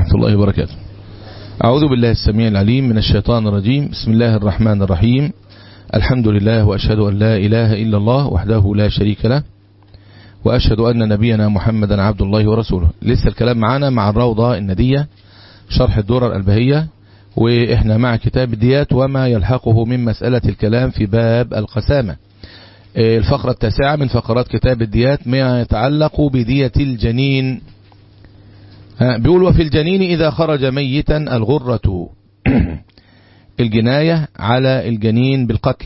ورحمة الله وبركاته أعوذ بالله السميع العليم من الشيطان الرجيم بسم الله الرحمن الرحيم الحمد لله وأشهد أن لا إله إلا الله وحده لا شريك له وأشهد أن نبينا محمدا عبد الله ورسوله لسه الكلام معنا مع الروضة الندية شرح الدورة الألبهية وإحنا مع كتاب الديات وما يلحقه من مسألة الكلام في باب القسامة الفقرة التاسعة من فقرات كتاب الديات ما يتعلق بدية الجنين بيقول وفي الجنين إذا خرج ميتا الغرة الجناية على الجنين بالقتل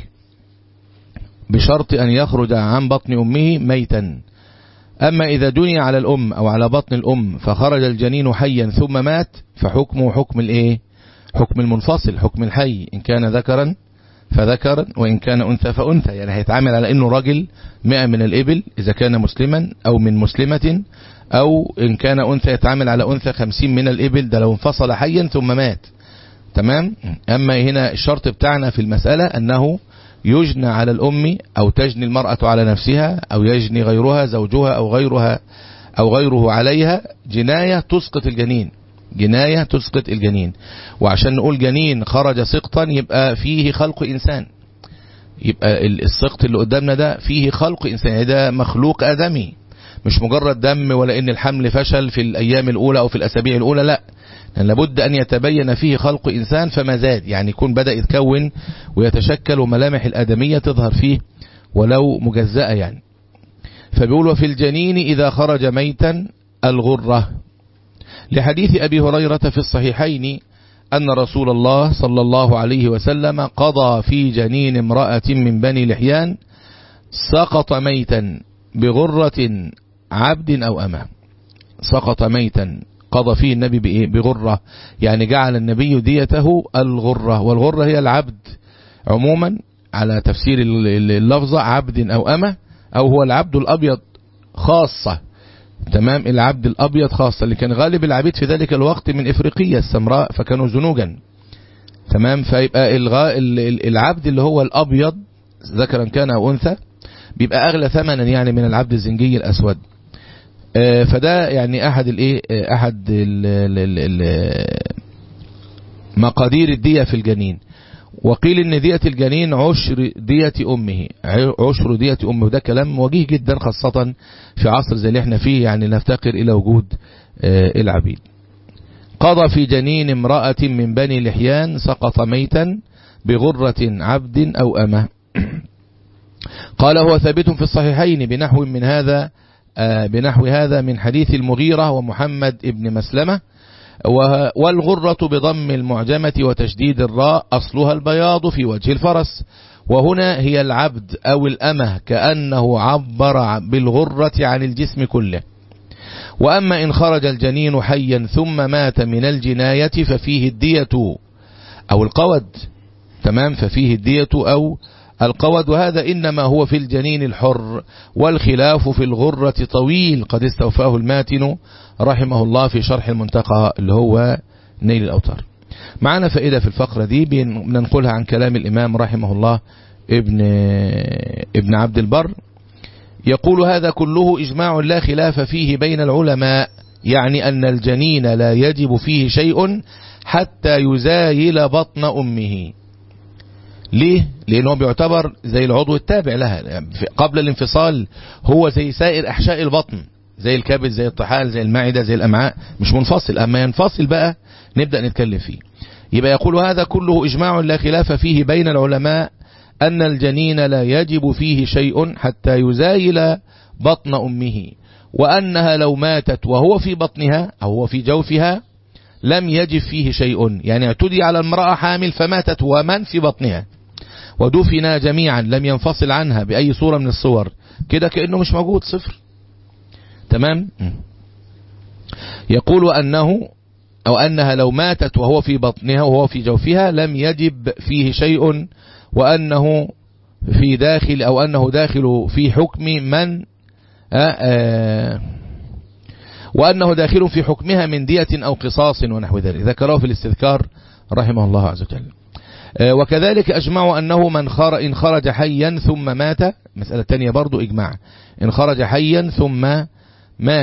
بشرط أن يخرج عن بطن أمه ميتا أما إذا دني على الأم أو على بطن الأم فخرج الجنين حيا ثم مات فحكمه حكم الإيه حكم المنفصل حكم الحي إن كان ذكرا فذكرا وإن كان أنثى فأنثى يعني هيتعامل على أنه رجل مئة من الإبل إذا كان مسلما أو من مسلمة أو إن كان أنثى يتعامل على أنثى خمسين من الإبل ده لو انفصل حيا ثم مات تمام أما هنا الشرط بتاعنا في المسألة أنه يجنى على الأم أو تجني المرأة على نفسها أو يجني غيرها زوجها أو غيرها أو غيره عليها جناية تسقط الجنين جناية تسقط الجنين وعشان نقول جنين خرج سقطا يبقى فيه خلق إنسان يبقى السقط اللي قدامنا ده فيه خلق إنسان ده مخلوق آدمي مش مجرد دم ولا ان الحمل فشل في الايام الاولى او في الاسابيع الاولى لا يعني لابد ان يتبين فيه خلق انسان فما زاد يعني يكون بدأ يتكون ويتشكل وملامح الادمية تظهر فيه ولو مجزأة يعني فبيقول وفي الجنين اذا خرج ميتا الغرة لحديث ابي هريرة في الصحيحين أن رسول الله صلى الله عليه وسلم قضى في جنين امرأة من بني لحيان سقط ميتا بغرة عبد أو أمة سقط ميتا قضى فيه النبي بإيه بغرة يعني جعل النبي ديته الغرة والغرة هي العبد عموما على تفسير اللفظة عبد أو أمة أو هو العبد الأبيض خاصة تمام العبد الأبيض خاصة اللي كان غالب العبيد في ذلك الوقت من إفريقية السمراء فكانوا زنوجا تمام فيبقى العبد اللي هو الأبيض ذكرا كان أو أنثى بيبقى أغلى ثمنا يعني من العبد الزنجي الأسود فده يعني أحد الإيه أحد ال ال ال مقادير الدية في الجنين وقيل ان دية الجنين عشر دية أمه عشر دية أمه وده كلام وجيه جدا خاصة في عصر زي اللي احنا فيه يعني نفتقر إلى وجود العبيد قضى في جنين امرأة من بني لحيان سقط ميتا بغرة عبد أو أمه قال هو ثابت في الصحيحين بنحو من هذا بنحو هذا من حديث المغيرة ومحمد ابن مسلمة والغرة بضم المعجمة وتشديد الراء أصلها البياض في وجه الفرس وهنا هي العبد أو الأمة كأنه عبر بالغرة عن الجسم كله وأما إن خرج الجنين حيا ثم مات من الجناية ففيه الدية أو القود تمام ففيه الدية أو القود وهذا إنما هو في الجنين الحر والخلاف في الغرة طويل قد استوفاه الماتن رحمه الله في شرح المنتقى اللي هو نيل الأوتار معنا فائدة في الفقرة دي بننقلها عن كلام الإمام رحمه الله ابن, ابن عبد البر يقول هذا كله إجماع لا خلاف فيه بين العلماء يعني أن الجنين لا يجب فيه شيء حتى يزايل بطن أمه ليه؟ لأنه بيعتبر زي العضو التابع لها قبل الانفصال هو زي سائر أحشاء البطن زي الكبد زي الطحال زي المعدة زي الأمعاء مش منفصل أما ينفصل بقى نبدأ نتكلم فيه يبقى يقول هذا كله إجماع لا خلاف فيه بين العلماء أن الجنين لا يجب فيه شيء حتى يزايل بطن أمه وأنها لو ماتت وهو في بطنها أو هو في جوفها لم يجب فيه شيء يعني اعتدي على المرأة حامل فماتت ومن في بطنها ودفنا جميعا لم ينفصل عنها بأي صورة من الصور كده كأنه مش موجود صفر تمام يقول أنه أو أنها لو ماتت وهو في بطنها وهو في جوفها لم يجب فيه شيء وأنه في داخل أو أنه داخل في حكم من آآ آآ وأنه داخل في حكمها من دية أو قصاص ونحو ذلك ذكره في الاستذكار رحمه الله عز وجل وكذلك أجمعوا أنه من خر إن خرج حيا ثم مات مسألة تانية برضو إجماع إن خرج حيا ثم مات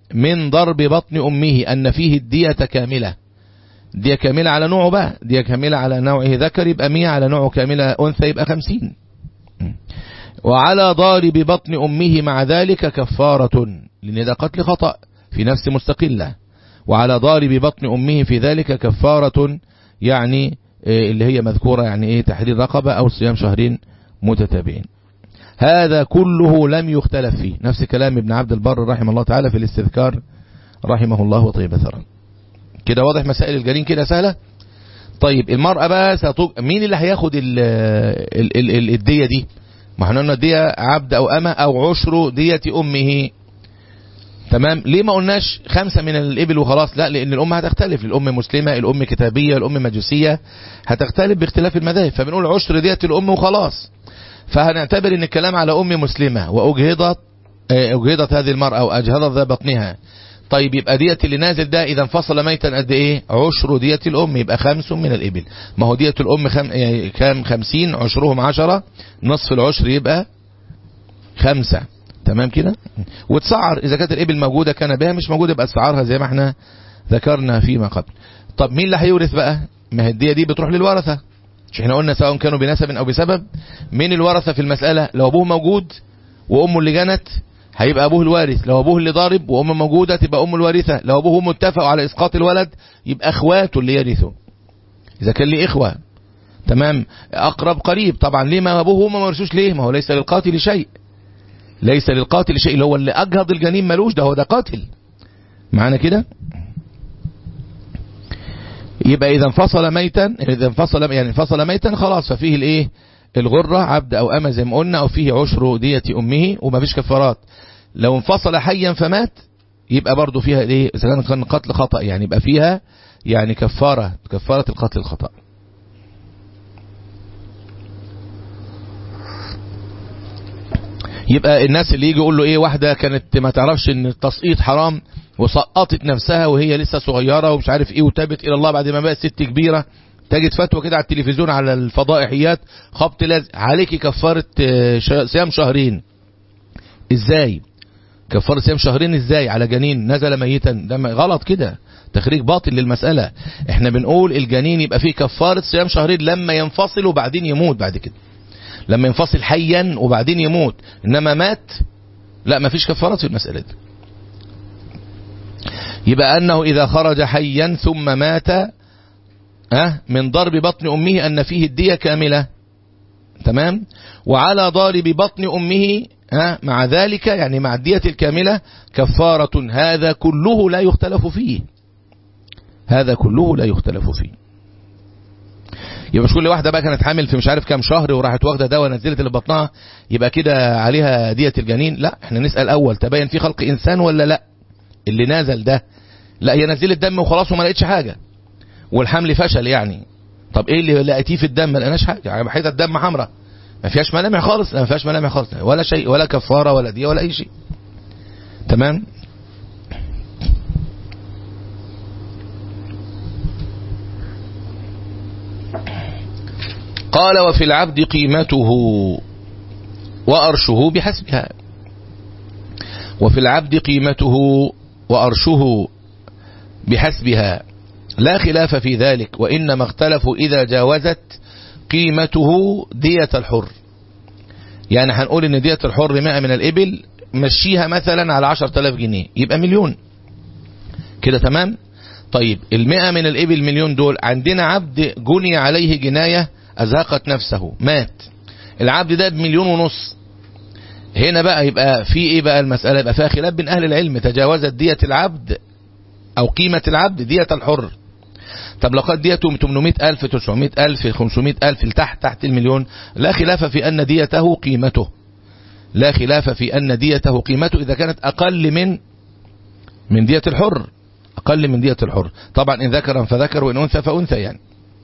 من ضرب بطن أمه أن فيه الدية كاملة دية كاملة على نوعه بقى دية كاملة على نوعه ذكر يبقى 100 على نوعه كاملة أنثى يبقى 50 وعلى ضارب بطن أمه مع ذلك كفارة لأن ده قتل خطأ في نفس مستقلة وعلى ضارب بطن أمه في ذلك كفارة يعني اللي هي مذكورة يعني ايه تحرير رقبة أو صيام شهرين متتابعين هذا كله لم يختلف فيه نفس كلام ابن عبد البر رحمه الله تعالى في الاستذكار رحمه الله وطيب ثرا كده واضح مسائل الجنين كده سهلة طيب المرأة بقى ستوج... مين اللي هياخد ال... ال... ال... ال... الدية دي ما احنا قلنا الدية عبد او امة او عشر دية امه تمام ليه ما قلناش خمسة من الإبل وخلاص لا لأن الأم هتختلف الأم مسلمة الأم كتابية الأم مجوسية هتختلف باختلاف المذاهب فبنقول عشر ديت الأم وخلاص فهنعتبر ان الكلام على أم مسلمة وأجهضت أجهضت هذه المرأة وأجهضت ذا بطنها طيب يبقى دية اللي نازل ده إذا انفصل ميتا قد إيه عشر دية الأم يبقى خمس من الإبل ما هو دية الأم خم... يعني كام خمسين عشرهم عشرة نصف العشر يبقى خمسة تمام كده وتسعر إذا كانت الإبل موجودة كان بها مش موجودة يبقى تسعرها زي ما احنا ذكرنا فيما قبل طب مين اللي هيورث بقى ما هي الدية دي بتروح للورثة مش احنا قلنا سواء كانوا بنسب أو بسبب مين الورثة في المسألة لو أبوه موجود وأمه اللي جنت هيبقى أبوه الوارث لو أبوه اللي ضارب وأمه موجودة تبقى أمه الوارثة لو أبوه متفقوا على إسقاط الولد يبقى أخواته اللي يرثوا إذا كان لي إخوة تمام أقرب قريب طبعا ليه ما أبوه وأمه ما ورثوش ليه ما هو ليس للقاتل شيء ليس للقاتل شيء اللي هو اللي أجهض الجنين ملوش ده هو ده قاتل معانا كده يبقى إذا انفصل ميتا إذا انفصل يعني انفصل ميتا خلاص ففيه الإيه الغرة عبد أو أما زي ما قلنا أو فيه عشر دية أمه وما فيش كفارات لو انفصل حيا فمات يبقى برضه فيها إيه إذا كان قتل خطأ يعني يبقى فيها يعني كفارة كفارة القتل الخطأ يبقى الناس اللي يجي يقول له ايه واحدة كانت ما تعرفش ان التسقيط حرام وسقطت نفسها وهي لسه صغيرة ومش عارف ايه وتابت الى الله بعد ما بقت ست كبيرة تجد فتوى كده على التلفزيون على الفضائحيات خبط لازق عليكي كفارة صيام شهرين ازاي كفارة صيام شهرين ازاي على جنين نزل ميتا ده غلط كده تخريج باطل للمسألة احنا بنقول الجنين يبقى فيه كفارة صيام شهرين لما ينفصل وبعدين يموت بعد كده لما ينفصل حيا وبعدين يموت انما مات لا ما فيش كفارات في المسألة دي يبقى أنه إذا خرج حيا ثم مات أه من ضرب بطن أمه أن فيه الدية كاملة تمام وعلى ضارب بطن أمه أه مع ذلك يعني مع الدية الكاملة كفارة هذا كله لا يختلف فيه هذا كله لا يختلف فيه يبقى مش كل واحدة بقى كانت حامل في مش عارف كام شهر وراحت واخدة دواء نزلت اللي بطنها يبقى كده عليها دية الجنين لا احنا نسأل أول تبين في خلق إنسان ولا لا اللي نازل ده لا هي نزلت دم وخلاص وما لقيتش حاجة والحمل فشل يعني طب ايه اللي لقيتيه في الدم ما لقيناش حاجة يعني حته الدم حمراء ما فيهاش ملامح خالص ما فيهاش ملامح خالص ولا شيء ولا كفارة ولا دية ولا اي شيء تمام قال وفي العبد قيمته وأرشه بحسبها وفي العبد قيمته وأرشه بحسبها لا خلاف في ذلك وإنما اختلفوا إذا جاوزت قيمته دية الحر يعني هنقول ان دية الحر 100 من الإبل مشيها مثلا على 10000 جنيه يبقى مليون كده تمام طيب المئة من الإبل مليون دول عندنا عبد جني عليه جناية أزهقت نفسه مات العبد ده بمليون ونص هنا بقى يبقى في ايه بقى المسألة يبقى فيها خلاف بين اهل العلم تجاوزت دية العبد او قيمة العبد دية الحر طب لو قد ديته 800 ألف 900 ألف 500 ألف لتحت تحت المليون لا خلاف في أن ديته قيمته لا خلاف في أن ديته قيمته إذا كانت أقل من من دية الحر أقل من دية الحر طبعا إن ذكرا فذكر وإن أنثى فأنثى يعني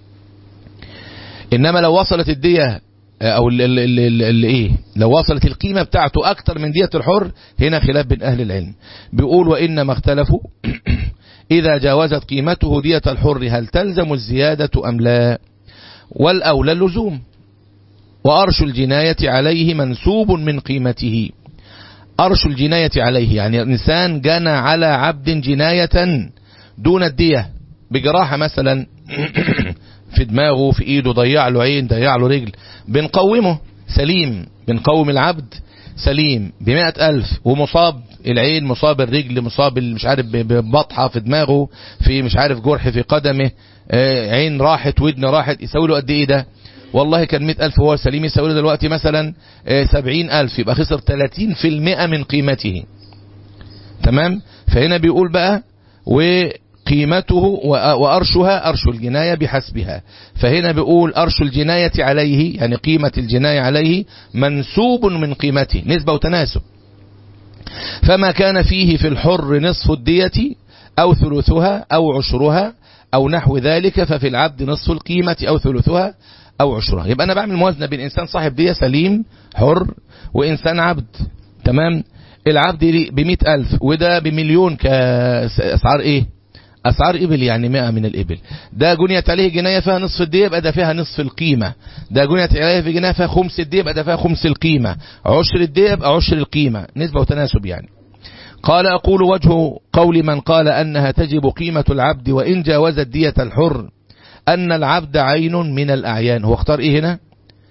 إنما لو وصلت الدية او اللي ايه لو وصلت القيمة بتاعته اكتر من دية الحر هنا خلاف بين اهل العلم بيقول وانما اختلفوا اذا جاوزت قيمته دية الحر هل تلزم الزيادة ام لا والاولى اللزوم وارش الجناية عليه منسوب من قيمته أرش الجناية عليه يعني إنسان جنى على عبد جناية دون الدية بجراحة مثلا في دماغه في ايده ضيع له عين ضيع له رجل بنقومه سليم بنقوم العبد سليم بمائة ألف ومصاب العين مصاب الرجل مصاب مش عارف ببطحة في دماغه في مش عارف جرح في قدمه عين راحت ودن راحت يسوي له قد ايه ده والله كان مئة ألف هو سليم يسوي له دلوقتي مثلا سبعين ألف يبقى خسر تلاتين في المئة من قيمته تمام فهنا بيقول بقى وقيمته وأرشها أرش الجناية بحسبها فهنا بيقول أرش الجناية عليه يعني قيمة الجناية عليه منسوب من قيمته نسبة وتناسب فما كان فيه في الحر نصف الدية أو ثلثها أو عشرها أو نحو ذلك ففي العبد نصف القيمة أو ثلثها أو عشرها يبقى أنا بعمل موازنة بين إنسان صاحب دية سليم حر وإنسان عبد تمام العبد بمئة ألف وده بمليون كأسعار إيه أسعار إبل يعني مئة من الإبل ده جنيت عليه جناية فيها نصف الدية يبقى ده فيها نصف القيمة ده جنيت عليه في جناية فيها خمس الدية يبقى ده فيها خمس القيمة عشر الدية يبقى عشر القيمة نسبة وتناسب يعني قال أقول وجه قول من قال أنها تجب قيمة العبد وإن جاوزت دية الحر أن العبد عين من الأعيان هو اختار إيه هنا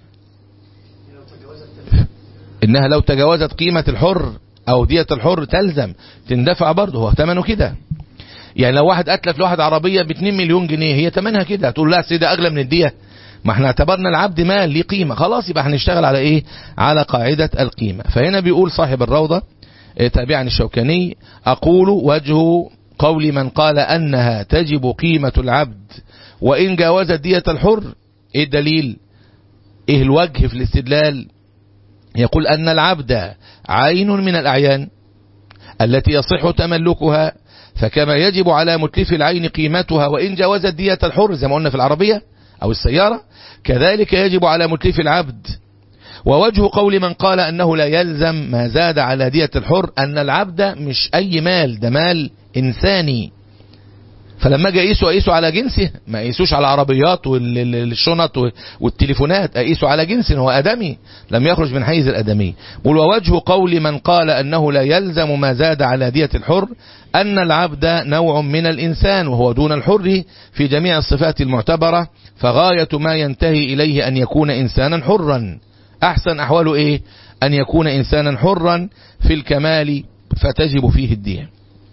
إنها لو تجاوزت قيمة الحر أو دية الحر تلزم تندفع برضه هو ثمنه كده يعني لو واحد أتلف لواحد عربية ب 2 مليون جنيه هي ثمنها كده هتقول لا سيدة أغلى من الدية ما احنا اعتبرنا العبد مال ليه قيمة خلاص يبقى هنشتغل على ايه على قاعدة القيمة فهنا بيقول صاحب الروضة تابعا الشوكاني أقول وجه قول من قال أنها تجب قيمة العبد وإن جاوزت دية الحر إيه الدليل إيه الوجه في الاستدلال يقول أن العبد عين من الأعيان التي يصح تملكها فكما يجب على متلف العين قيمتها وإن جاوزت دية الحر زي ما قلنا في العربية أو السيارة كذلك يجب على متلف العبد ووجه قول من قال أنه لا يلزم ما زاد على دية الحر أن العبد مش أي مال ده مال إنساني فلما اجي اقيسه اقيسه على جنسه ما اقيسوش على العربيات والشنط والتليفونات اقيسه على جنس هو ادمي لم يخرج من حيز الادمي قل ووجه قول من قال انه لا يلزم ما زاد على دية الحر ان العبد نوع من الانسان وهو دون الحر في جميع الصفات المعتبرة فغاية ما ينتهي اليه ان يكون انسانا حرا احسن احواله ايه ان يكون انسانا حرا في الكمال فتجب فيه الدية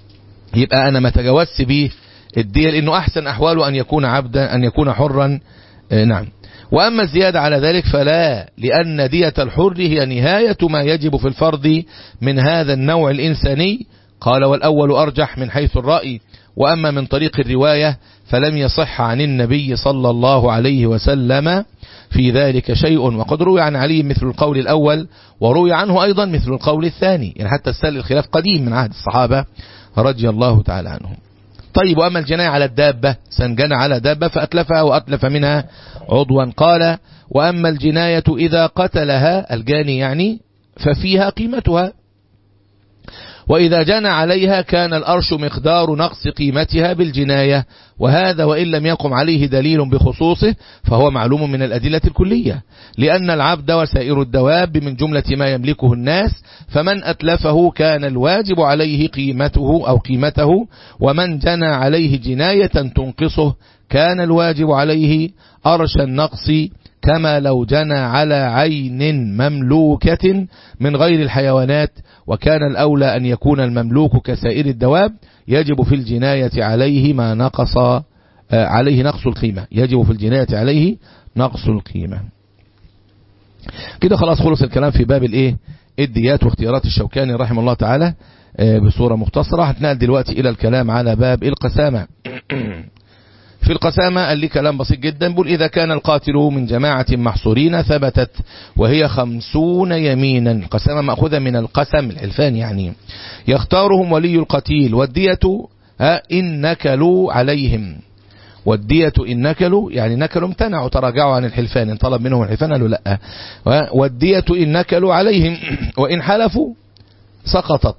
يبقى انا ما تجاوزت به الدية لأنه أحسن أحواله أن يكون عبدا أن يكون حرا نعم وأما الزيادة على ذلك فلا لأن دية الحر هي نهاية ما يجب في الفرض من هذا النوع الإنساني قال والأول أرجح من حيث الرأي وأما من طريق الرواية فلم يصح عن النبي صلى الله عليه وسلم في ذلك شيء وقد روي عن علي مثل القول الأول وروي عنه أيضا مثل القول الثاني يعني حتى السل الخلاف قديم من عهد الصحابة رضي الله تعالى عنهم طيب وأما الجناية على الدابة سنجنى على دابة فأتلفها وأتلف منها عضوا قال وأما الجناية إذا قتلها الجاني يعني ففيها قيمتها وإذا جنى عليها كان الأرش مقدار نقص قيمتها بالجناية وهذا وإن لم يقم عليه دليل بخصوصه فهو معلوم من الأدلة الكلية لأن العبد وسائر الدواب من جملة ما يملكه الناس فمن أتلفه كان الواجب عليه قيمته أو قيمته ومن جنى عليه جناية تنقصه كان الواجب عليه أرش النقص كما لو جنى على عين مملوكة من غير الحيوانات وكان الأولى أن يكون المملوك كسائر الدواب يجب في الجناية عليه ما نقص عليه نقص القيمة يجب في الجناية عليه نقص القيمة كده خلاص خلص الكلام في باب الايه الديات واختيارات الشوكاني رحمه الله تعالى بصورة مختصرة هتنقل دلوقتي إلى الكلام على باب القسامة في القسامة قال لي كلام بسيط جدا بقول إذا كان القاتل من جماعة محصورين ثبتت وهي خمسون يمينا قسامة مأخوذة من القسم الحلفان يعني يختارهم ولي القتيل والدية إن نكلوا عليهم والدية إن نكلوا يعني نكلوا امتنعوا تراجعوا عن الحلفان إن طلب منهم الحلفان قالوا لا والدية إن نكلوا عليهم وإن حلفوا سقطت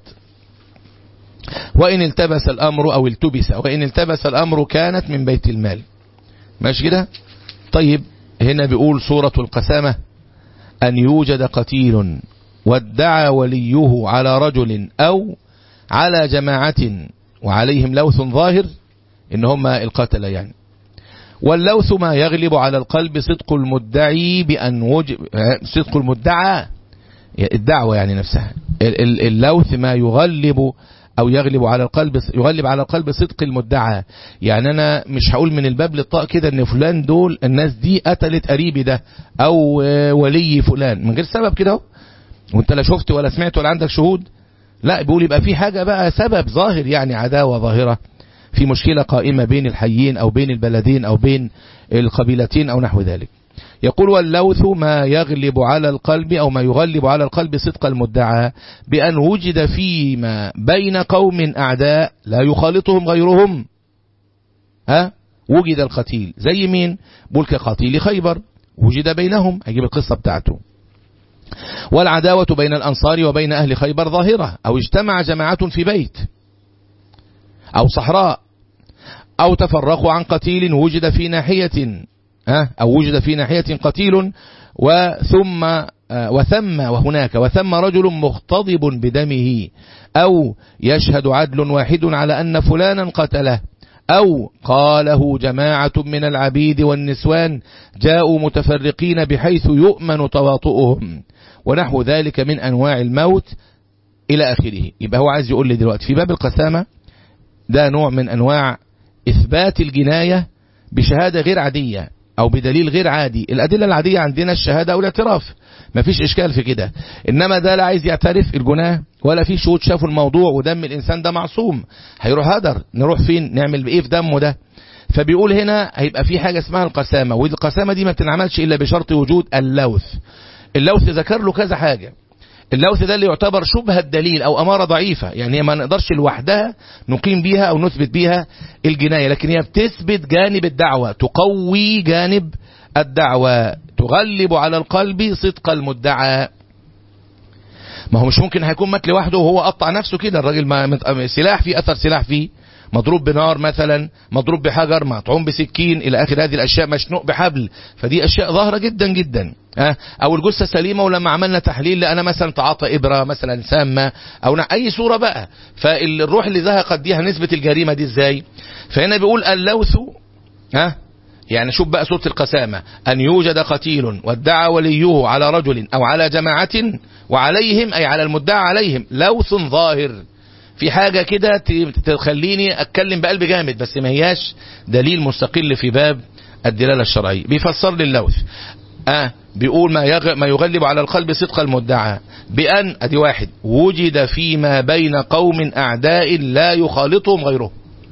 وإن التبس الأمر أو التبس وإن التبس الأمر كانت من بيت المال ماشي كده طيب هنا بيقول سورة القسامة أن يوجد قتيل وادعى وليه على رجل أو على جماعة وعليهم لوث ظاهر إن هم القتلة يعني واللوث ما يغلب على القلب صدق المدعي بأن وجب صدق المدعى الدعوة يعني نفسها اللوث ما يغلب أو يغلب على القلب يغلب على القلب صدق المدعى يعني أنا مش هقول من الباب للطاق كده إن فلان دول الناس دي قتلت قريبي ده أو ولي فلان من غير سبب كده وانت لا شفت ولا سمعت ولا عندك شهود لا بيقول يبقى في حاجة بقى سبب ظاهر يعني عداوة ظاهرة في مشكلة قائمة بين الحيين أو بين البلدين أو بين القبيلتين أو نحو ذلك يقول واللوث ما يغلب على القلب أو ما يغلب على القلب صدق المدعى بأن وجد فيما بين قوم أعداء لا يخالطهم غيرهم ها وجد القتيل زي مين بقول كقتيل خيبر وجد بينهم هجيب القصة بتاعته والعداوة بين الأنصار وبين أهل خيبر ظاهرة أو اجتمع جماعة في بيت أو صحراء أو تفرقوا عن قتيل وجد في ناحية أو وجد في ناحية قتيل وثم وثم وهناك وثم رجل مختضب بدمه أو يشهد عدل واحد على أن فلانا قتله أو قاله جماعة من العبيد والنسوان جاءوا متفرقين بحيث يؤمن تواطؤهم ونحو ذلك من أنواع الموت إلى آخره يبقى هو عايز يقول لي دلوقتي في باب القسامة ده نوع من أنواع إثبات الجناية بشهادة غير عادية أو بدليل غير عادي الأدلة العادية عندنا الشهادة أو الاعتراف مفيش إشكال في كده إنما ده لا عايز يعترف الجناه ولا في شهود شافوا الموضوع ودم الإنسان ده معصوم هيروح هدر نروح فين نعمل بإيه في دمه ده فبيقول هنا هيبقى في حاجة اسمها القسامة والقسامة دي ما بتنعملش إلا بشرط وجود اللوث اللوث ذكر له كذا حاجة اللوث ده اللي يعتبر شبه الدليل او اماره ضعيفه يعني هي ما نقدرش لوحدها نقيم بيها او نثبت بيها الجنايه لكن هي بتثبت جانب الدعوه تقوي جانب الدعوه تغلب على القلب صدق المدعى ما هو مش ممكن هيكون مات لوحده وهو قطع نفسه كده الراجل ما سلاح فيه اثر سلاح فيه مضروب بنار مثلا مضروب بحجر مطعوم بسكين الى اخر هذه الاشياء مشنوق بحبل فدي اشياء ظاهره جدا جدا أه؟ او الجثه سليمه ولما عملنا تحليل لقينا مثلا تعاطى ابره مثلا سامه او اي صوره بقى فالروح اللي زهقت دي هنثبت الجريمه دي ازاي فهنا بيقول اللوث ها أه؟ يعني شوف بقى صوره القسامه ان يوجد قتيل وادعى وليه على رجل او على جماعه وعليهم اي على المدعى عليهم لوث ظاهر في حاجة كده تخليني أتكلم بقلب جامد بس ما هياش دليل مستقل في باب الدلالة الشرعية بيفسر لي اللوث آه بيقول ما, يغ... ما يغلب على القلب صدق المدعى بأن أدي واحد وجد فيما بين قوم أعداء لا يخالطهم غيرهم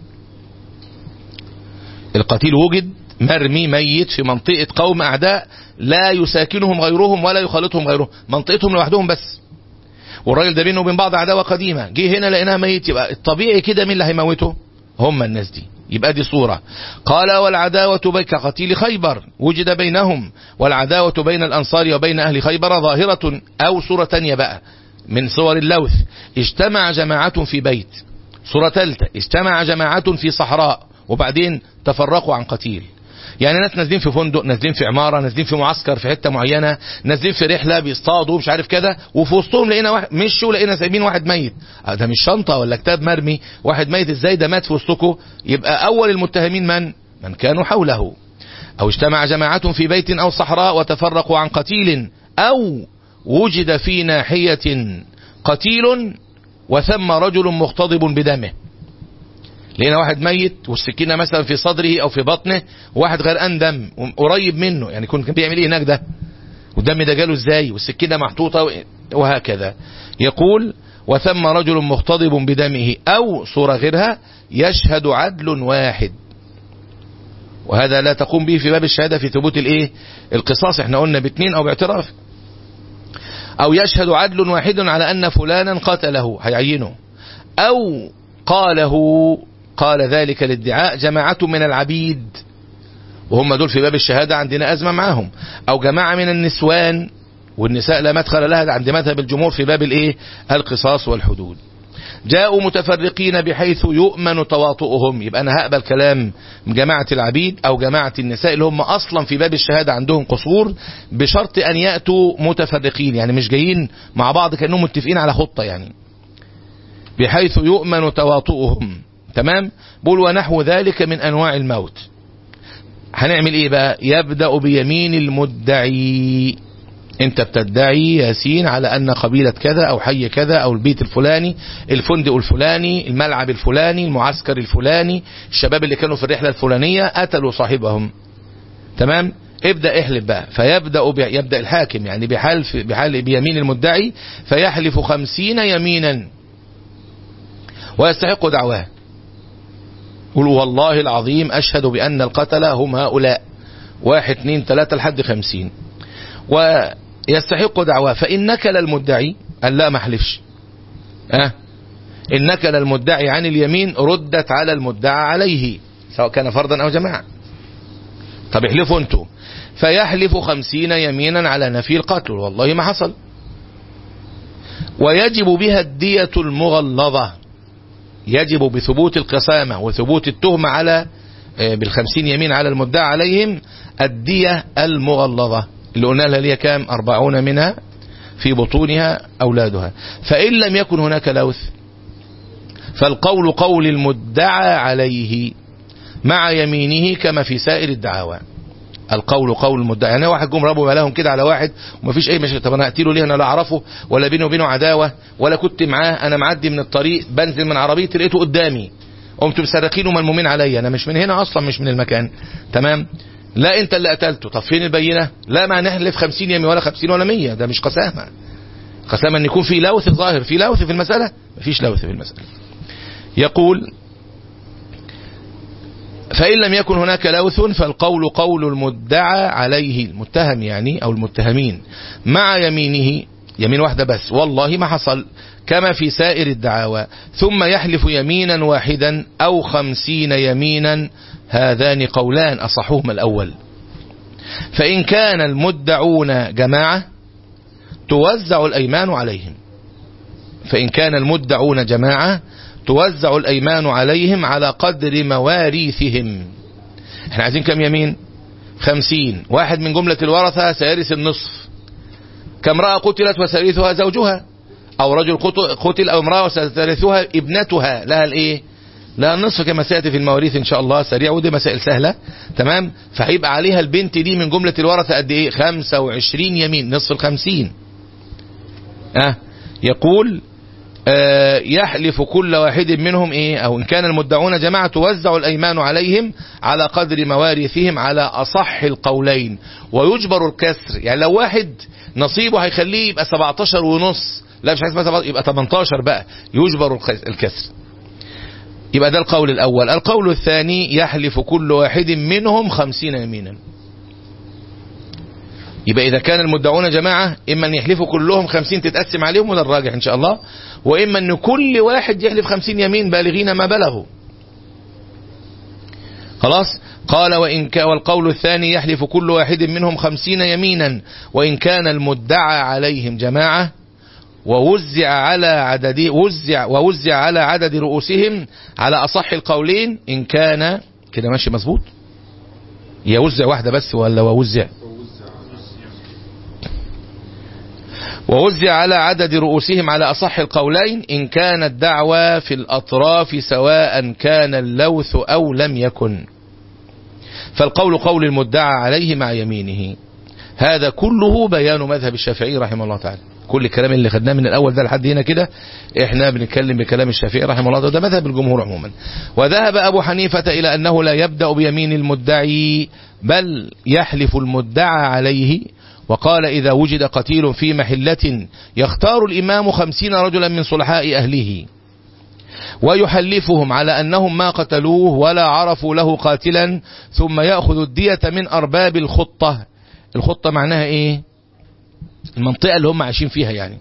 القتيل وجد مرمي ميت في منطقة قوم أعداء لا يساكنهم غيرهم ولا يخالطهم غيرهم منطقتهم لوحدهم بس والراجل ده بينه وبين بعض عداوه قديمه جه هنا لقيناها ميت يبقى الطبيعي كده مين اللي هيموته هم الناس دي يبقى دي صورة قال والعداوة بين كقتيل خيبر وجد بينهم والعداوة بين الأنصار وبين أهل خيبر ظاهرة أو صورة تانية بقى من صور اللوث اجتمع جماعة في بيت صورة ثالثة اجتمع جماعة في صحراء وبعدين تفرقوا عن قتيل يعني ناس نازلين في فندق نازلين في عمارة نازلين في معسكر في حتة معينة نازلين في رحلة بيصطادوا مش عارف كده وفي وسطهم لقينا واحد مشوا لقينا سايبين واحد ميت ده مش شنطة ولا كتاب مرمي واحد ميت ازاي ده مات في وسطكم يبقى اول المتهمين من من كانوا حوله او اجتمع جماعة في بيت او صحراء وتفرقوا عن قتيل او وجد في ناحية قتيل وثم رجل مختضب بدمه لقينا واحد ميت والسكينة مثلا في صدره او في بطنه وواحد غرقان دم قريب منه يعني كان بيعمل ايه هناك ده والدم ده جاله ازاي والسكينة محطوطة وهكذا يقول وثم رجل مختضب بدمه او صورة غيرها يشهد عدل واحد وهذا لا تقوم به في باب الشهادة في ثبوت الايه القصاص احنا قلنا باثنين او باعتراف او يشهد عدل واحد على ان فلانا قتله هيعينه او قاله قال ذلك الادعاء جماعة من العبيد وهم دول في باب الشهادة عندنا أزمة معاهم أو جماعة من النسوان والنساء لا مدخل لها عند مذهب الجمهور في باب الايه القصاص والحدود جاءوا متفرقين بحيث يؤمن تواطؤهم يبقى أنا هقبل كلام جماعة العبيد أو جماعة النساء اللي هم أصلا في باب الشهادة عندهم قصور بشرط أن يأتوا متفرقين يعني مش جايين مع بعض كأنهم متفقين على خطة يعني بحيث يؤمن تواطؤهم تمام بقول ونحو ذلك من أنواع الموت هنعمل ايه بقى يبدأ بيمين المدعي انت بتدعي ياسين على ان قبيلة كذا او حي كذا او البيت الفلاني الفندق الفلاني الملعب الفلاني المعسكر الفلاني الشباب اللي كانوا في الرحلة الفلانية قتلوا صاحبهم تمام ابدأ احلف بقى فيبدأ ب... يبدأ الحاكم يعني بحلف بحل بيمين المدعي فيحلف خمسين يمينا ويستحق دعواه قل والله العظيم أشهد بأن القتلة هم هؤلاء واحد اثنين ثلاثة لحد خمسين ويستحق دعواه فإن نكل المدعي قال لا ما احلفش أه إن نكل المدعي عن اليمين ردت على المدعى عليه سواء كان فردا أو جماعة طب احلفوا انتوا فيحلف خمسين يمينا على نفي القتل والله ما حصل ويجب بها الدية المغلظة يجب بثبوت القسامة وثبوت التهمة على بالخمسين يمين على المدعى عليهم الدية المغلظة اللي قلنا لها ليه كام أربعون منها في بطونها أولادها فإن لم يكن هناك لوث فالقول قول المدعى عليه مع يمينه كما في سائر الدعاوى القول قول المدعي يعني واحد جم ربوا لهم كده على واحد ومفيش اي مشكله طب انا اقتله ليه انا لا اعرفه ولا بيني وبينه عداوه ولا كنت معاه انا معدي من الطريق بنزل من عربيتي لقيته قدامي قمت مسرقين وملمومين عليا انا مش من هنا اصلا مش من المكان تمام لا انت اللي قتلته طب فين البينه لا ما نحلف 50 يمين ولا 50 ولا 100 ده مش قسامه قسامه ان يكون في لوث ظاهر في لوث في المساله مفيش لوث في المساله يقول فإن لم يكن هناك لوث فالقول قول المدعى عليه المتهم يعني أو المتهمين مع يمينه يمين واحدة بس والله ما حصل كما في سائر الدعاوى ثم يحلف يمينا واحدا أو خمسين يمينا هذان قولان أصحهما الأول فإن كان المدعون جماعة توزع الأيمان عليهم فإن كان المدعون جماعة توزع الأيمان عليهم على قدر مواريثهم احنا عايزين كم يمين خمسين واحد من جملة الورثة سيرث النصف كامرأة قتلت وسيرثها زوجها أو رجل قتل أو امرأة وسترثها ابنتها لها الايه لها النصف كما سيأتي في المواريث إن شاء الله سريع ودي مسائل سهلة تمام فهيبقى عليها البنت دي من جملة الورثة قد ايه خمسة وعشرين يمين نصف الخمسين أه يقول آه يحلف كل واحد منهم ايه او ان كان المدعون جماعة توزع الايمان عليهم على قدر مواريثهم على اصح القولين ويجبر الكسر يعني لو واحد نصيبه هيخليه يبقى 17 ونص لا مش عايز يبقى 18 بقى يجبر الكسر يبقى ده القول الاول القول الثاني يحلف كل واحد منهم خمسين يمينا يبقى إذا كان المدعون جماعة إما أن يحلفوا كلهم خمسين تتقسم عليهم وده الراجح إن شاء الله وإما أن كل واحد يحلف خمسين يمين بالغين ما بلغوا خلاص قال وإن كان والقول الثاني يحلف كل واحد منهم خمسين يمينا وإن كان المدعى عليهم جماعة ووزع على عدد وزع ووزع على عدد رؤوسهم على أصح القولين إن كان كده ماشي مظبوط يوزع واحدة بس ولا ووزع ووزع على عدد رؤوسهم على أصح القولين إن كانت دعوى في الأطراف سواء كان اللوث أو لم يكن فالقول قول المدعى عليه مع يمينه هذا كله بيان مذهب الشافعي رحمه الله تعالى كل الكلام اللي خدناه من الأول ده لحد هنا كده احنا بنتكلم بكلام الشافعي رحمه الله ده مذهب الجمهور عموما وذهب أبو حنيفة إلى أنه لا يبدأ بيمين المدعي بل يحلف المدعى عليه وقال إذا وجد قتيل في محلة يختار الإمام خمسين رجلا من صلحاء أهله ويحلفهم على أنهم ما قتلوه ولا عرفوا له قاتلا ثم يأخذ الدية من أرباب الخطة الخطة معناها إيه المنطقة اللي هم عايشين فيها يعني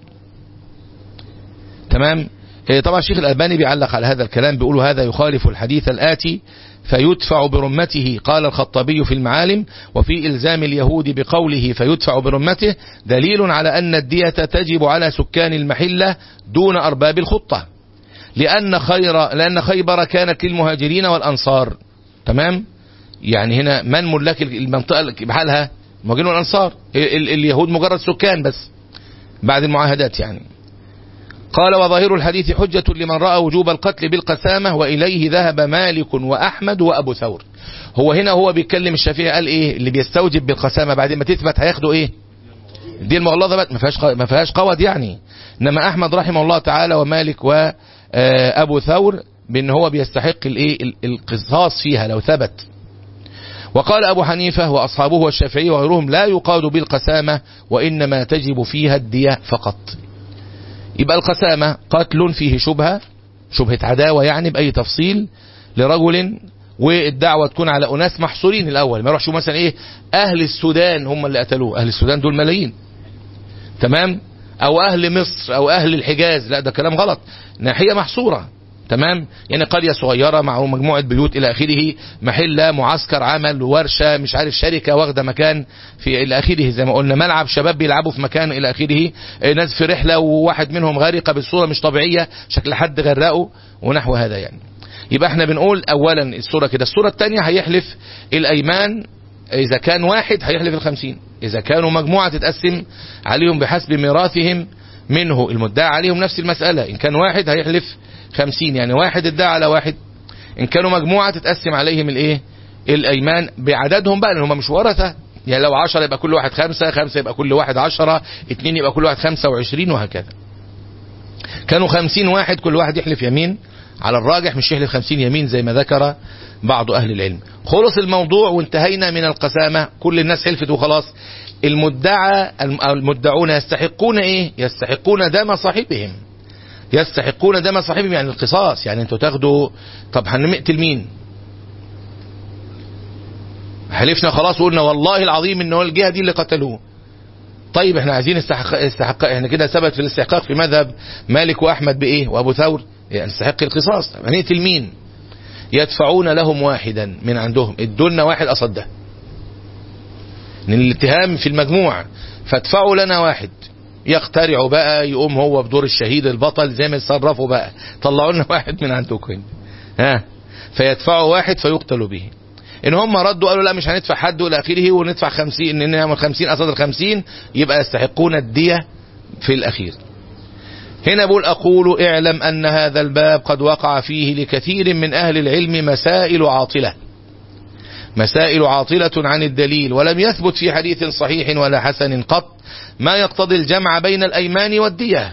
تمام طبعا الشيخ الألباني بيعلق على هذا الكلام بيقول هذا يخالف الحديث الآتي فيدفع برمته قال الخطابي في المعالم وفي إلزام اليهود بقوله فيدفع برمته دليل على أن الدية تجب على سكان المحلة دون أرباب الخطة لأن خير لأن خيبر كانت للمهاجرين والأنصار تمام يعني هنا من ملاك المنطقة بحالها المهاجرين والأنصار ال- اليهود مجرد سكان بس بعد المعاهدات يعني قال وظاهر الحديث حجة لمن رأى وجوب القتل بالقسامة وإليه ذهب مالك وأحمد وأبو ثور هو هنا هو بيتكلم الشافعي قال إيه اللي بيستوجب بالقسامة بعد ما تثبت هياخدوا إيه دي المغلظة بقى ما فيهاش ق- ما فيهاش قواد يعني إنما أحمد رحمه الله تعالى ومالك وأبو ثور بأن هو بيستحق الإيه ال- القصاص فيها لو ثبت وقال أبو حنيفة وأصحابه والشافعي وغيرهم لا يقاد بالقسامة وإنما تجب فيها الدية فقط يبقى القسامة قتل فيه شبهة شبهة عداوة يعني بأي تفصيل لرجل والدعوة تكون على أناس محصورين الأول ما يروحش مثلا إيه أهل السودان هم اللي قتلوه أهل السودان دول ملايين تمام أو أهل مصر أو أهل الحجاز لا ده كلام غلط ناحية محصورة تمام يعني قرية صغيرة مع مجموعة بيوت إلى آخره محلة معسكر عمل ورشة مش عارف شركة واخدة مكان في إلى آخره زي ما قلنا ملعب شباب بيلعبوا في مكان إلى آخره آه، ناس في رحلة وواحد منهم غارقة بصورة مش طبيعية شكل حد غرقه ونحو هذا يعني يبقى احنا بنقول أولا الصورة كده الصورة الثانية هيحلف الأيمان إذا كان واحد هيحلف الخمسين إذا كانوا مجموعة تتقسم عليهم بحسب ميراثهم منه المدعى عليهم نفس المسألة إن كان واحد هيحلف خمسين يعني واحد ادعى على واحد إن كانوا مجموعة تتقسم عليهم الإيه الأيمان بعددهم بقى لأن هم مش ورثة يعني لو عشرة يبقى كل واحد خمسة خمسة يبقى كل واحد عشرة اتنين يبقى كل واحد خمسة وعشرين وهكذا كانوا خمسين واحد كل واحد يحلف يمين على الراجح مش يحلف خمسين يمين زي ما ذكر بعض أهل العلم خلص الموضوع وانتهينا من القسامة كل الناس حلفت وخلاص المدعى المدعون يستحقون ايه يستحقون دم صاحبهم يستحقون دم صاحبهم يعني القصاص يعني انتوا تاخدوا طب هنقتل مين حلفنا خلاص وقلنا والله العظيم ان هو الجهه دي اللي قتلوه طيب احنا عايزين استحق استحق احنا كده ثبت في الاستحقاق في مذهب مالك واحمد بايه وابو ثور يعني نستحق القصاص طب هنقتل مين يدفعون لهم واحدا من عندهم ادولنا واحد قصد ده من الاتهام في المجموع فادفعوا لنا واحد يخترعوا بقى يقوم هو بدور الشهيد البطل زي ما يتصرفوا بقى طلعوا لنا واحد من عندكم ها فيدفعوا واحد فيقتل به ان هم ردوا قالوا لا مش هندفع حد والى اخره وندفع خمسين ان نعمل خمسين قصاد الخمسين يبقى يستحقون الدية في الاخير هنا بقول أقول اعلم أن هذا الباب قد وقع فيه لكثير من أهل العلم مسائل عاطلة مسائل عاطلة عن الدليل ولم يثبت في حديث صحيح ولا حسن قط ما يقتضي الجمع بين الأيمان والدية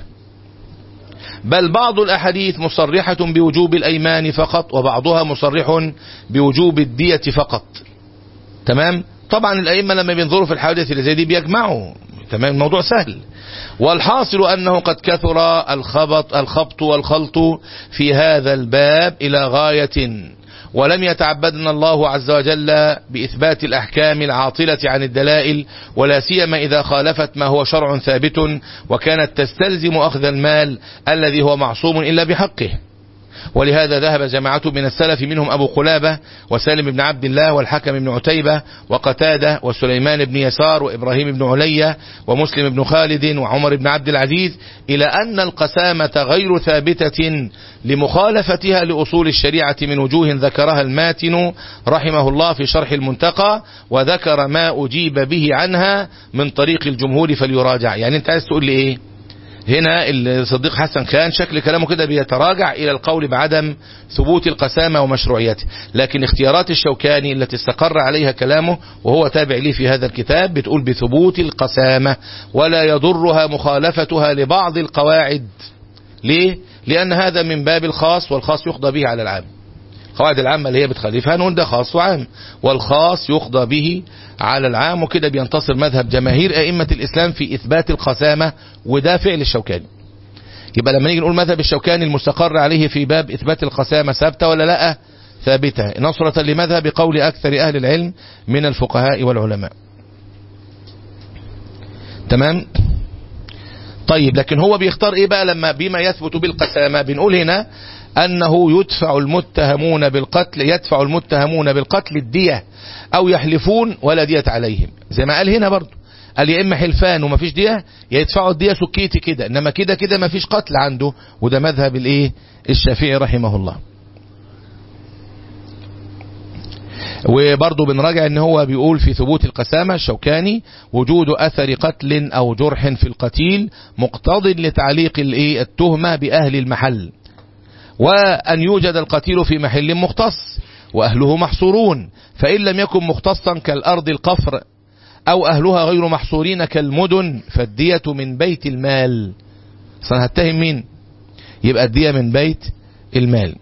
بل بعض الأحاديث مصرحة بوجوب الأيمان فقط وبعضها مصرح بوجوب الدية فقط تمام طبعا الأئمة لما بينظروا في الحوادث اللي زي دي بيجمعوا تمام الموضوع سهل والحاصل أنه قد كثر الخبط, الخبط والخلط في هذا الباب إلى غاية ولم يتعبدنا الله عز وجل بإثبات الأحكام العاطلة عن الدلائل ولا سيما إذا خالفت ما هو شرع ثابت وكانت تستلزم أخذ المال الذي هو معصوم إلا بحقه ولهذا ذهب جماعة من السلف منهم أبو قلابة وسالم بن عبد الله والحكم بن عتيبة وقتادة وسليمان بن يسار وإبراهيم بن علية ومسلم بن خالد وعمر بن عبد العزيز إلى أن القسامة غير ثابتة لمخالفتها لأصول الشريعة من وجوه ذكرها الماتن رحمه الله في شرح المنتقى وذكر ما أجيب به عنها من طريق الجمهور فليراجع يعني أنت عايز تقول لي إيه هنا الصديق حسن خان شكل كلامه كده بيتراجع إلى القول بعدم ثبوت القسامة ومشروعيته لكن اختيارات الشوكاني التي استقر عليها كلامه وهو تابع لي في هذا الكتاب بتقول بثبوت القسامة ولا يضرها مخالفتها لبعض القواعد ليه؟ لأن هذا من باب الخاص والخاص يقضى به على العام القواعد العامة اللي هي بتخالفها نقول ده خاص وعام والخاص يقضى به على العام وكده بينتصر مذهب جماهير أئمة الإسلام في إثبات القسامة وده فعل الشوكاني يبقى لما نيجي نقول مذهب الشوكاني المستقر عليه في باب إثبات القسامة ثابتة ولا لا ثابتة نصرة لمذهب قول أكثر أهل العلم من الفقهاء والعلماء تمام طيب لكن هو بيختار ايه بقى لما بما يثبت بالقسامة بنقول هنا أنه يدفع المتهمون بالقتل يدفع المتهمون بالقتل الدية أو يحلفون ولا دية عليهم زي ما قال هنا برضو قال يا اما حلفان ومفيش دية يا يدفعوا الدية سكيتي كده انما كده كده مفيش قتل عنده وده مذهب الايه الشافعي رحمه الله وبرضه بنراجع ان هو بيقول في ثبوت القسامة الشوكاني وجود اثر قتل او جرح في القتيل مقتض لتعليق الايه التهمة باهل المحل وان يوجد القتيل في محل مختص واهله محصورون فان لم يكن مختصا كالارض القفر او اهلها غير محصورين كالمدن فالدية من بيت المال صار هتهم مين يبقى الدية من بيت المال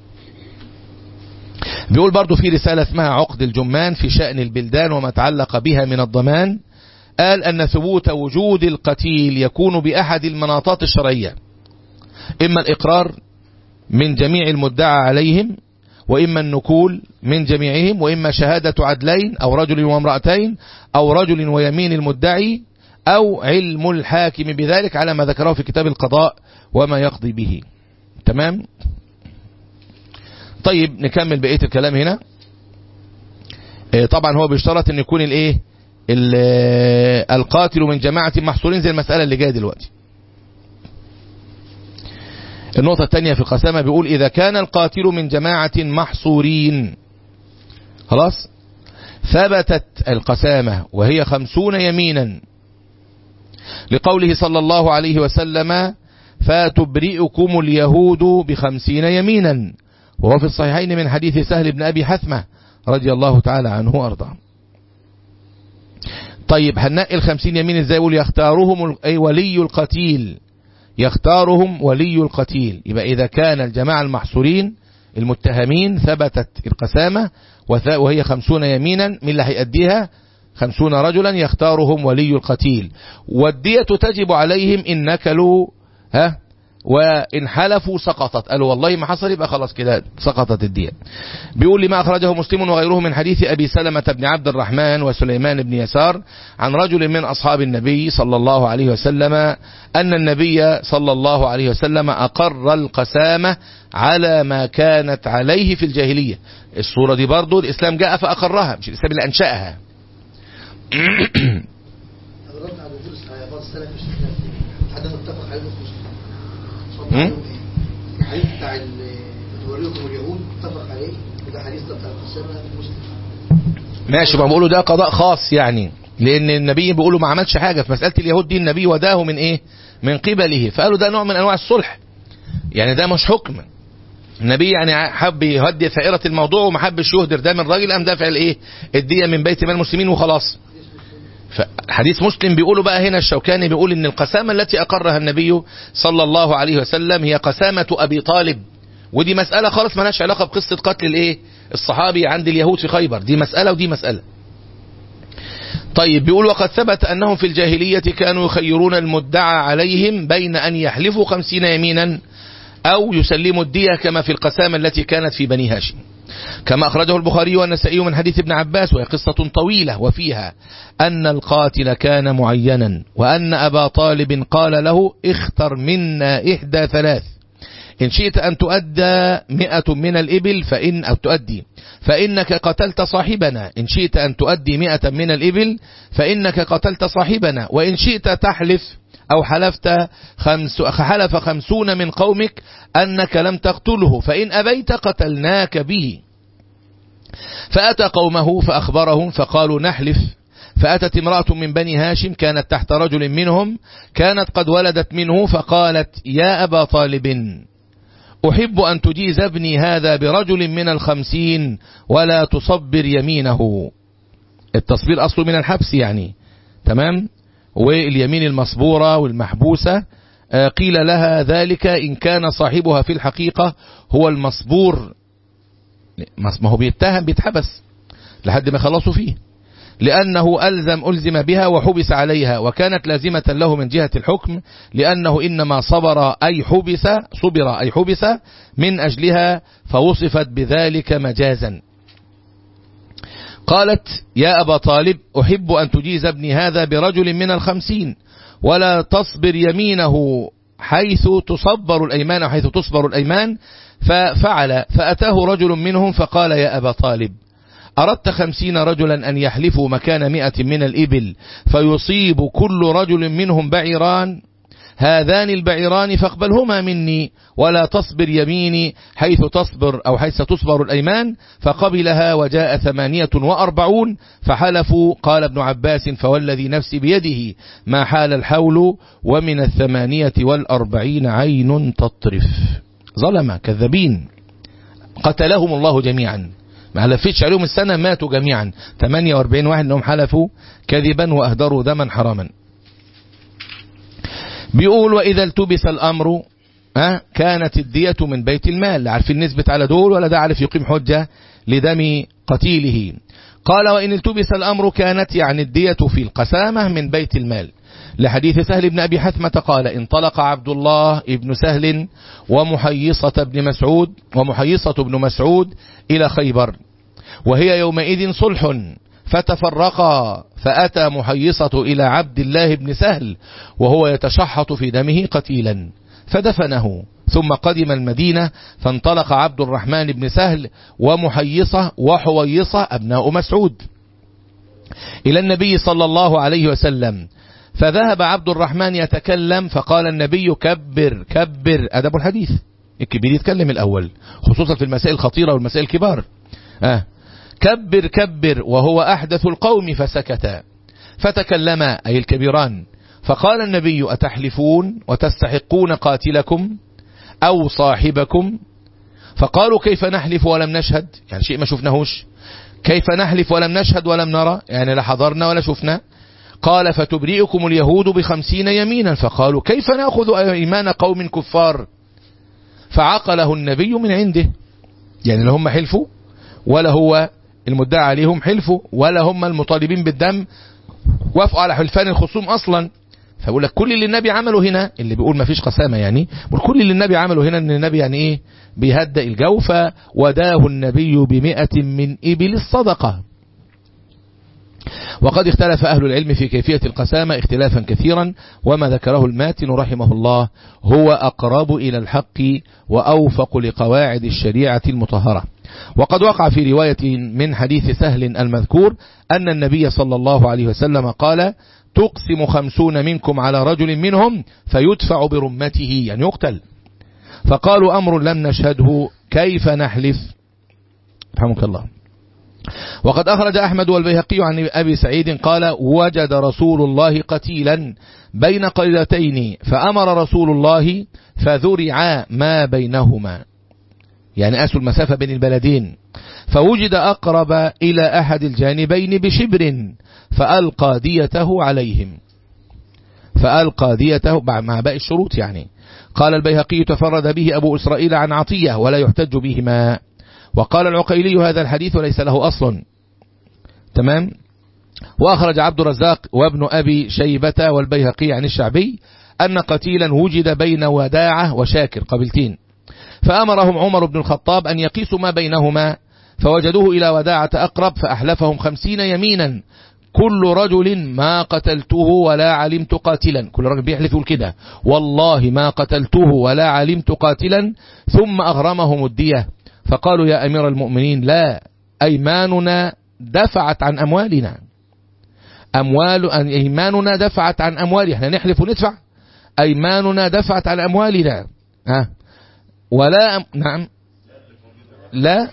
بيقول برضو في رسالة اسمها عقد الجمان في شأن البلدان وما تعلق بها من الضمان قال أن ثبوت وجود القتيل يكون بأحد المناطات الشرعية إما الإقرار من جميع المدعى عليهم وإما النكول من جميعهم وإما شهادة عدلين أو رجل وامرأتين أو رجل ويمين المدعي أو علم الحاكم بذلك على ما ذكره في كتاب القضاء وما يقضي به تمام طيب نكمل بقية الكلام هنا طبعا هو بيشترط ان يكون الايه القاتل من جماعة محصورين زي المسألة اللي جاية دلوقتي النقطة الثانية في القسامة بيقول إذا كان القاتل من جماعة محصورين خلاص ثبتت القسامة وهي خمسون يمينا لقوله صلى الله عليه وسلم فتبرئكم اليهود بخمسين يمينا وهو في الصحيحين من حديث سهل بن أبي حثمة رضي الله تعالى عنه وأرضاه طيب هننقي الخمسين يمين ازاي يقول يختارهم أي ولي القتيل يختارهم ولي القتيل يبقى إذا كان الجماعة المحصورين المتهمين ثبتت القسامة وهي خمسون يمينا من اللي هيأديها خمسون رجلا يختارهم ولي القتيل والدية تجب عليهم إن نكلوا ها وإن حلفوا سقطت قالوا والله ما حصل يبقى خلاص كده سقطت الدية بيقول لي ما أخرجه مسلم وغيره من حديث أبي سلمة بن عبد الرحمن وسليمان بن يسار عن رجل من أصحاب النبي صلى الله عليه وسلم أن النبي صلى الله عليه وسلم أقر القسامة على ما كانت عليه في الجاهلية الصورة دي برضو الإسلام جاء فأقرها مش الإسلام اللي أنشأها الحديث بتاع توريكم اليهود اتفق عليه وده حديث بتاع القسامة مسلم ماشي ما بقوله ده قضاء خاص يعني لان النبي بيقولوا ما عملش حاجة في مسألة اليهود دي النبي وداه من ايه من قبله فقالوا ده نوع من انواع الصلح يعني ده مش حكم النبي يعني حب يهدي ثائرة الموضوع وما حبش يهدر ده من راجل قام دافع الايه الدية من بيت مال المسلمين وخلاص فحديث مسلم بيقولوا بقى هنا الشوكاني بيقول ان القسامة التي اقرها النبي صلى الله عليه وسلم هي قسامة ابي طالب ودي مسألة خالص مالهاش علاقة بقصة قتل الايه الصحابي عند اليهود في خيبر دي مسألة ودي مسألة طيب بيقول وقد ثبت أنهم في الجاهلية كانوا يخيرون المدعى عليهم بين أن يحلفوا خمسين يمينا أو يسلموا الدية كما في القسامة التي كانت في بني هاشم كما أخرجه البخاري والنسائي من حديث ابن عباس وهي قصة طويلة وفيها أن القاتل كان معينا وأن أبا طالب قال له اختر منا إحدى ثلاث إن شئت أن تؤدى مئة من الإبل فإن أو تؤدي فإنك قتلت صاحبنا إن شئت أن تؤدي مئة من الإبل فإنك قتلت صاحبنا وإن شئت تحلف أو حلفت خمس حلف خمسون من قومك أنك لم تقتله فإن أبيت قتلناك به فأتى قومه فأخبرهم فقالوا نحلف فأتت امرأة من بني هاشم كانت تحت رجل منهم كانت قد ولدت منه فقالت يا أبا طالب أحب أن تجيز ابني هذا برجل من الخمسين ولا تصبر يمينه التصبير أصله من الحبس يعني تمام واليمين المصبورة والمحبوسة قيل لها ذلك إن كان صاحبها في الحقيقة هو المصبور ما هو بيتهم بيتحبس لحد ما خلصوا فيه لأنه ألزم ألزم بها وحبس عليها وكانت لازمة له من جهة الحكم لأنه إنما صبر أي حبس صبر أي حبس من أجلها فوصفت بذلك مجازا قالت يا أبا طالب أحب أن تجيز ابني هذا برجل من الخمسين ولا تصبر يمينه حيث تصبر الأيمان حيث تصبر الأيمان ففعل فأتاه رجل منهم فقال يا أبا طالب أردت خمسين رجلا أن يحلفوا مكان مئة من الإبل فيصيب كل رجل منهم بعيران هذان البعيران فاقبلهما مني ولا تصبر يميني حيث تصبر أو حيث تصبر الأيمان فقبلها وجاء ثمانية وأربعون فحلفوا قال ابن عباس فوالذي نفسي بيده ما حال الحول ومن الثمانية والأربعين عين تطرف ظلم كذبين قتلهم الله جميعا ما لفتش عليهم السنة ماتوا جميعا 48 واحد انهم حلفوا كذبا واهدروا دما حراما بيقول واذا التبس الامر أه كانت الدية من بيت المال لا عارفين نسبة على دول ولا ده عارف يقيم حجة لدم قتيله قال وإن التبس الأمر كانت يعني الدية في القسامة من بيت المال لحديث سهل بن أبي حثمة قال انطلق عبد الله ابن سهل ومحيصة بن مسعود ومحيصة بن مسعود إلى خيبر وهي يومئذ صلح فتفرقا فأتى محيصة إلى عبد الله بن سهل وهو يتشحط في دمه قتيلا فدفنه ثم قدم المدينة فانطلق عبد الرحمن بن سهل ومحيصة وحويصة أبناء مسعود إلى النبي صلى الله عليه وسلم فذهب عبد الرحمن يتكلم فقال النبي كبر كبر أدب الحديث الكبير يتكلم الأول خصوصا في المسائل الخطيرة والمسائل الكبار آه كبر كبر وهو أحدث القوم فسكتا فتكلما أي الكبيران فقال النبي أتحلفون وتستحقون قاتلكم أو صاحبكم فقالوا كيف نحلف ولم نشهد يعني شيء ما شفناهوش كيف نحلف ولم نشهد ولم نرى يعني لا حضرنا ولا شفنا قال فتبرئكم اليهود بخمسين يمينا فقالوا كيف نأخذ إيمان قوم كفار فعقله النبي من عنده يعني لا هم حلفوا ولا هو المدعى عليهم حلفوا ولا هم المطالبين بالدم وافقوا على حلفان الخصوم أصلا فبقول لك كل اللي النبي عمله هنا اللي بيقول ما فيش قسامة يعني بقول كل اللي النبي عمله هنا ان النبي يعني ايه بيهدأ الجوف وداه النبي بمئة من إبل الصدقة وقد اختلف أهل العلم في كيفية القسامة اختلافا كثيرا وما ذكره الماتن رحمه الله هو أقرب إلى الحق وأوفق لقواعد الشريعة المطهرة وقد وقع في رواية من حديث سهل المذكور أن النبي صلى الله عليه وسلم قال تقسم خمسون منكم على رجل منهم فيدفع برمته يعني يقتل فقالوا أمر لم نشهده كيف نحلف رحمك الله وقد أخرج أحمد والبيهقي عن أبي سعيد قال وجد رسول الله قتيلا بين قريتين فأمر رسول الله فذرعا ما بينهما يعني أسوا المسافة بين البلدين فوجد أقرب إلى أحد الجانبين بشبر فألقى ديته عليهم فألقى ديته مع باقي الشروط يعني قال البيهقي تفرد به أبو إسرائيل عن عطية ولا يحتج بهما وقال العقيلي هذا الحديث ليس له أصل تمام وأخرج عبد الرزاق وابن أبي شيبة والبيهقي عن الشعبي أن قتيلا وجد بين وداعة وشاكر قبلتين فأمرهم عمر بن الخطاب أن يقيسوا ما بينهما فوجدوه إلى وداعة أقرب فأحلفهم خمسين يمينا كل رجل ما قتلته ولا علمت قاتلا كل رجل بيحلف يقول كده والله ما قتلته ولا علمت قاتلا ثم أغرمهم الدية فقالوا يا أمير المؤمنين لا أيماننا دفعت عن أموالنا أموال أيماننا دفعت عن أموالنا احنا نحلف وندفع أيماننا دفعت عن أموالنا ها ولا أم... نعم لا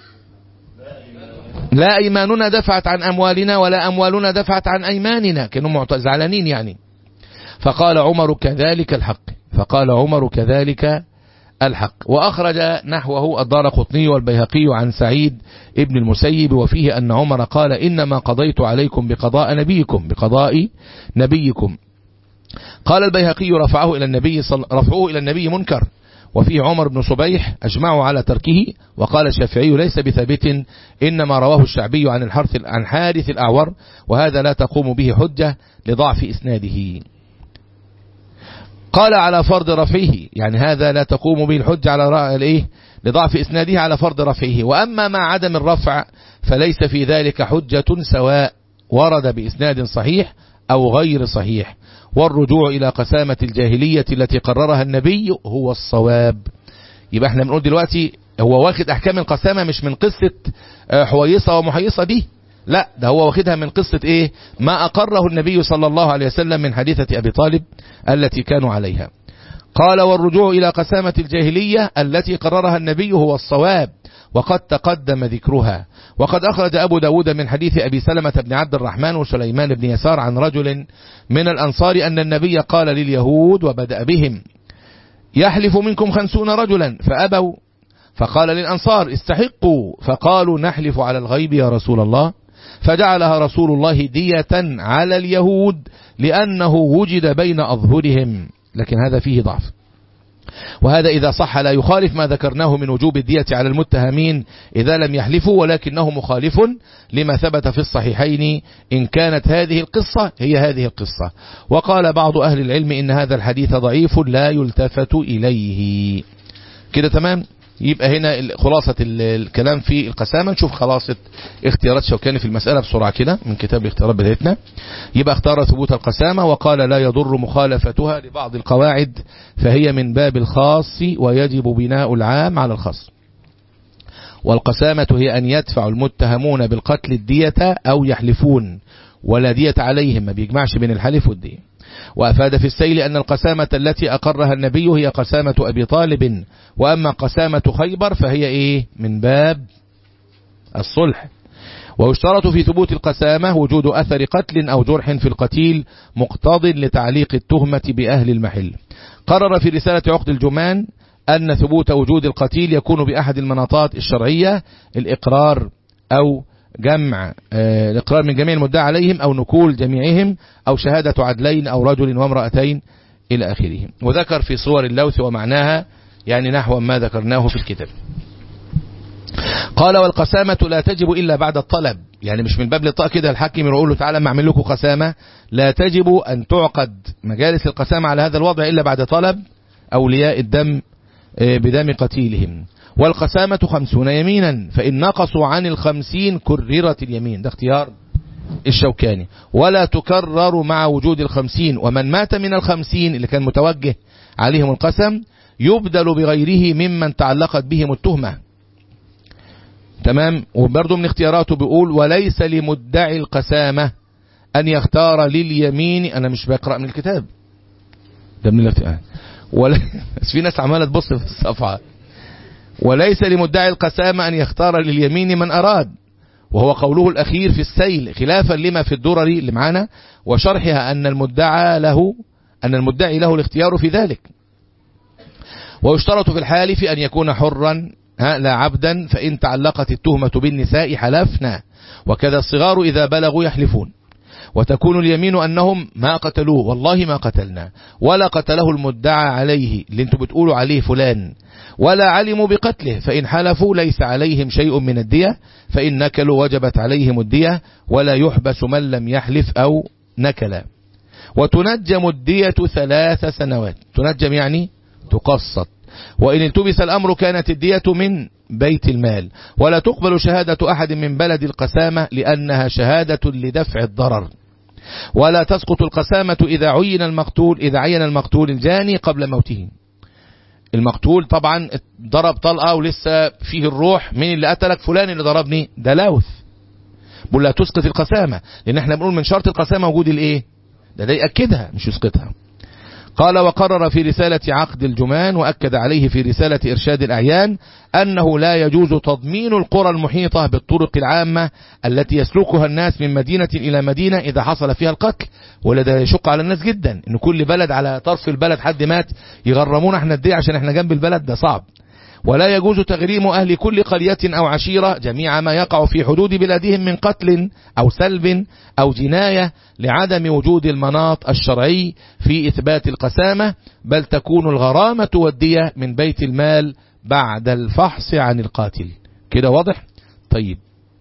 لا أيماننا دفعت عن أموالنا ولا أموالنا دفعت عن أيماننا كانوا زعلانين يعني فقال عمر كذلك الحق فقال عمر كذلك الحق وأخرج نحوه الدار قطني والبيهقي عن سعيد ابن المسيب وفيه أن عمر قال إنما قضيت عليكم بقضاء نبيكم بقضاء نبيكم قال البيهقي رفعه إلى النبي صل... رفعه إلى النبي منكر وفيه عمر بن صبيح أجمعوا على تركه وقال الشافعي ليس بثابت إنما رواه الشعبي عن الحرث عن حارث الأعور وهذا لا تقوم به حجة لضعف إسناده قال على فرض رفعه يعني هذا لا تقوم به الحجة على الايه لضعف إسناده على فرض رفعه وأما مع عدم الرفع فليس في ذلك حجة سواء ورد بإسناد صحيح أو غير صحيح والرجوع إلى قسامة الجاهلية التي قررها النبي هو الصواب يبقى احنا بنقول دلوقتي هو واخد احكام القسامة مش من قصة آه، حويصة ومحيصة دي لا ده هو واخدها من قصة ايه ما اقره النبي صلى الله عليه وسلم من حديثة ابي طالب التي كانوا عليها قال والرجوع الى قسامة الجاهلية التي قررها النبي هو الصواب وقد تقدم ذكرها وقد أخرج أبو داود من حديث أبي سلمة بن عبد الرحمن وسليمان بن يسار عن رجل من الأنصار أن النبي قال لليهود وبدأ بهم يحلف منكم خمسون رجلا فأبوا فقال للأنصار استحقوا فقالوا نحلف على الغيب يا رسول الله فجعلها رسول الله دية على اليهود لأنه وجد بين أظهرهم لكن هذا فيه ضعف وهذا إذا صح لا يخالف ما ذكرناه من وجوب الدية على المتهمين إذا لم يحلفوا ولكنه مخالف لما ثبت في الصحيحين إن كانت هذه القصة هي هذه القصة وقال بعض أهل العلم إن هذا الحديث ضعيف لا يلتفت إليه كده تمام يبقى هنا خلاصة الكلام في القسامة نشوف خلاصة اختيارات شوكاني في المسألة بسرعة كده من كتاب الاختيارات بدايتنا يبقى اختار ثبوت القسامة وقال لا يضر مخالفتها لبعض القواعد فهي من باب الخاص ويجب بناء العام على الخاص والقسامة هي أن يدفع المتهمون بالقتل الدية أو يحلفون ولا دية عليهم ما بيجمعش بين الحلف والدية وأفاد في السيل أن القسامة التي أقرها النبي هي قسامة أبي طالب وأما قسامة خيبر فهي إيه من باب الصلح ويشترط في ثبوت القسامة وجود أثر قتل أو جرح في القتيل مقتض لتعليق التهمة بأهل المحل قرر في رسالة عقد الجمان أن ثبوت وجود القتيل يكون بأحد المناطات الشرعية الإقرار أو جمع آه الإقرار من جميع المدعى عليهم أو نكول جميعهم أو شهادة عدلين أو رجل وامرأتين إلى آخره وذكر في صور اللوث ومعناها يعني نحو ما ذكرناه في الكتاب قال والقسامة لا تجب إلا بعد الطلب يعني مش من باب لطاء كده الحاكم يقول له تعالى ما اعمل لكم قسامة لا تجب أن تعقد مجالس القسامة على هذا الوضع إلا بعد طلب أولياء الدم بدم قتيلهم والقسامة خمسون يمينا فإن نقصوا عن الخمسين كررت اليمين ده اختيار الشوكاني ولا تكرر مع وجود الخمسين ومن مات من الخمسين اللي كان متوجه عليهم القسم يبدل بغيره ممن تعلقت بهم التهمة تمام وبرضه من اختياراته بيقول وليس لمدعي القسامة أن يختار لليمين أنا مش بقرأ من الكتاب ده من الاختيار ولا بس في ناس عمالة تبص في الصفحة وليس لمدعي القسامة أن يختار لليمين من أراد وهو قوله الأخير في السيل خلافا لما في الدرر اللي معانا وشرحها أن المدعى له أن المدعي له الاختيار في ذلك ويشترط في الحالف أن يكون حرا لا عبدا فإن تعلقت التهمة بالنساء حلفنا وكذا الصغار إذا بلغوا يحلفون وتكون اليمين أنهم ما قتلوه والله ما قتلنا ولا قتله المدعى عليه اللي انتم بتقولوا عليه فلان ولا علموا بقتله فإن حلفوا ليس عليهم شيء من الدية فإن نكلوا وجبت عليهم الدية ولا يحبس من لم يحلف أو نكل وتنجم الدية ثلاث سنوات تنجم يعني تقسط وإن التبس الأمر كانت الدية من بيت المال ولا تقبل شهادة أحد من بلد القسامة لأنها شهادة لدفع الضرر ولا تسقط القسامة إذا عين المقتول إذا عين المقتول الجاني قبل موته المقتول طبعا ضرب طلقة ولسه فيه الروح مين اللي قتلك فلان اللي ضربني ده لوث بقول لا تسقط القسامة لأن احنا بنقول من شرط القسامة وجود الايه ده ده يأكدها مش يسقطها قال وقرر في رسالة عقد الجمان وأكد عليه في رسالة إرشاد الأعيان أنه لا يجوز تضمين القرى المحيطة بالطرق العامة التي يسلكها الناس من مدينة إلى مدينة إذا حصل فيها القتل ولا ده يشق على الناس جدا إن كل بلد على طرف البلد حد مات يغرمون احنا الدي عشان احنا جنب البلد ده صعب ولا يجوز تغريم أهل كل قرية أو عشيرة جميع ما يقع في حدود بلادهم من قتل أو سلب أو جناية لعدم وجود المناط الشرعي في إثبات القسامة بل تكون الغرامة والدية من بيت المال بعد الفحص عن القاتل كده واضح؟ طيب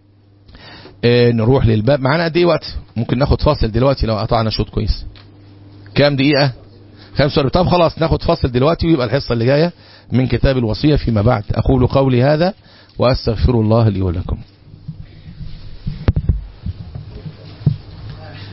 اه نروح للباب معانا قد ايه وقت ممكن ناخد فاصل دلوقتي لو قطعنا شوط كويس كام دقيقة 45 طب خلاص ناخد فاصل دلوقتي ويبقى الحصة اللي جاية من كتاب الوصية فيما بعد أقول قولي هذا وأستغفر الله لي ولكم